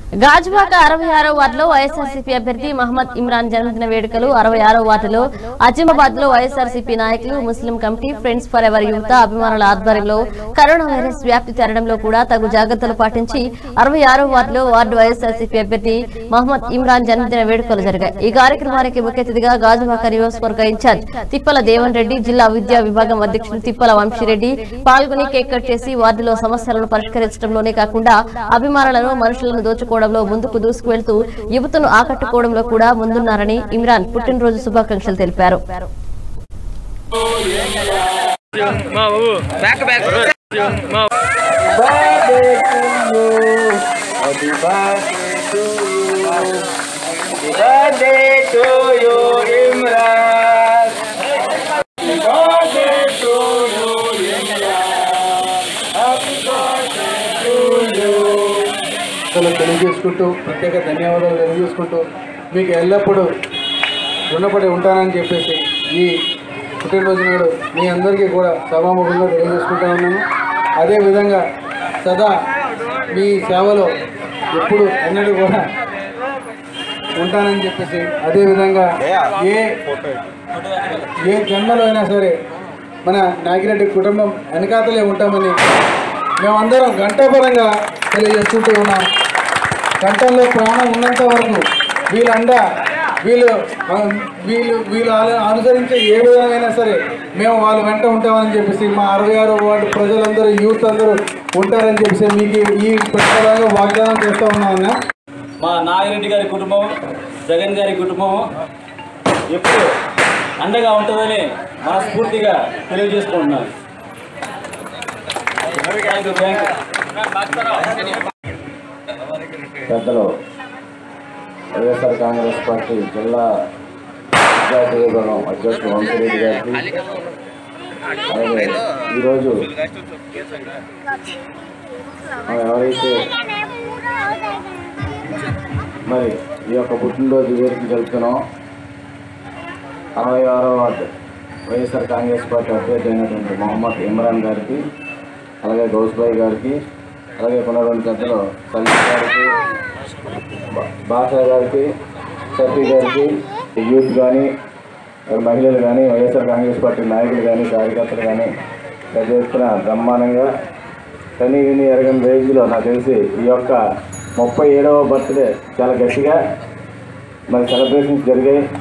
గాజువాక అరవై ఆరో వార్డులో వైఎస్ఆర్సీపీ అభ్యర్థి మహమ్మద్ ఇమ్రాన్ జన్మదిన వేడుకలు అరవై ఆరో వార్డులో అజిమాబాద్ లో వైఎస్ఆర్సీపీ నాయకులు Muslim committee friends for ever యువత అభిమానుల ఆధ్వర్యంలో కరోనా వైరస్ వ్యాప్తి తరడంలో కూడా తగు జాగ్రత్తలు పాటించి అరవై ఆరో వార్డులో వార్డు వైఎస్ఆర్సీపీ అభ్యర్థి మహమ్మద్ ఇమ్రాన్ జన్మదిన వేడుకలు జరిగాయి ఈ కార్యక్రమానికి ముఖ్య అతిథిగా గాజువాక నియోజకవర్గ ఇన్ఛార్జ్ తిప్పల దేవన్ రెడ్డి జిల్లా విద్యా విభాగం అధ్యక్షుడు తిప్పల వంశీరెడ్డి పాల్గొని కేక్ కట్ చేసి వార్డులో సమస్యలను పరిష్కరించడంలోనే కాకుండా అభిమానులను మనుషులను దోచుకోవడంలో ముందుకు దూసుకువెళ్తూ యువతను ఆకట్టుకోవడంలో కూడా ముందున్నారని ఇమ్రాన్ పుట్టినరోజు శుభాకాంక్షలు తెలిపారు మా బాబు బ్యాక్ బ్యాక్ మా birthday to you, Imran. Happy birthday to you, Imran. Happy birthday to you. అసలు తెలియజేసుకుంటూ ప్రత్యేక ధన్యవాదాలు తెలియజేసుకుంటూ మీకు ఎల్లప్పుడూ రుణపడి ఉంటానని చెప్పేసి ఈ పుట్టినరోజు నాడు మీ అందరికీ కూడా సభాముఖంగా తెలియజేసుకుంటా ఉన్నాను అదేవిధంగా సదా మీ సేవలో ఎప్పుడు ఎన్నడూ కూడా ఉంటానని చెప్పేసి అదేవిధంగా ఏ ఏ జన్మలో అయినా సరే మన నాగిరెడ్డి కుటుంబం వెనకాతలే ఉంటామని మేమందరం గంటాపరంగా తెలియజేసుకుంటూ ఉన్నాం కంఠంలో ప్రాణం ఉన్నంత వరకు వీళ్ళండ వీళ్ళు ఆ, వీళ్ళు వీళ్ళు అను- అనుసరించే ఏ విధంగా సరే మేము వాళ్ళ వెంట ఉంటామని చెప్పేసి మా అరవై ఆరు వార్డు ప్రజలందరూ యూత్ అందరూ ఉంటారని చెప్పేసి మీకు ఈ ప్రకారంగా వాగ్దానం చేస్తూ ఉన్నామన్నా మా నాగిరెడ్డి గారి కుటుంబం జగన్ గారి కుటుంబం ఎప్పుడు అండగా ఉంటుందని మనస్ఫూర్తిగా తెలియజేసుకుంటున్నాను థ్యాంక్ యూ థ్యాంక్ యూ పెద్దలు వైఎస్ఆర్ కాంగ్రెస్ పార్టీ జిల్లా విద్యార్థి విభాగం అధ్యక్షుడు వంశరెడ్డి గారికి అలాగే ఈరోజు మనం ఎవరైతే మరి ఈ యొక్క పుట్టినరోజు వేడుక జరుపుతున్నాం అరవై ఆరో వార్డు వైఎస్ఆర్ కాంగ్రెస్ పార్టీ అభ్యర్థి అయినటువంటి మొహమ్మద్ ఇమ్రాన్ గారికి అలాగే గౌస్బాయ్ గారికి అలాగే కొన్నటువంటి పెద్దలు సందీప్ గారికి బా- బాషా గారికి సఫీ గారికి యూత్ కానీ మరి మహిళలు కానీ వైఎస్ఆర్ కాంగ్రెస్ పార్టీ నాయకులు కానీ కార్యకర్తలు కానీ పెద్ద ఎత్తున బ్రహ్మాండంగా కనీ విని ఎరగని రేంజ్లో నాకు తెలిసి ఈ యొక్క ముప్పై ఏడవ బర్త్డే చాలా గట్టిగా మరి సెలబ్రేషన్స్ జరిగాయి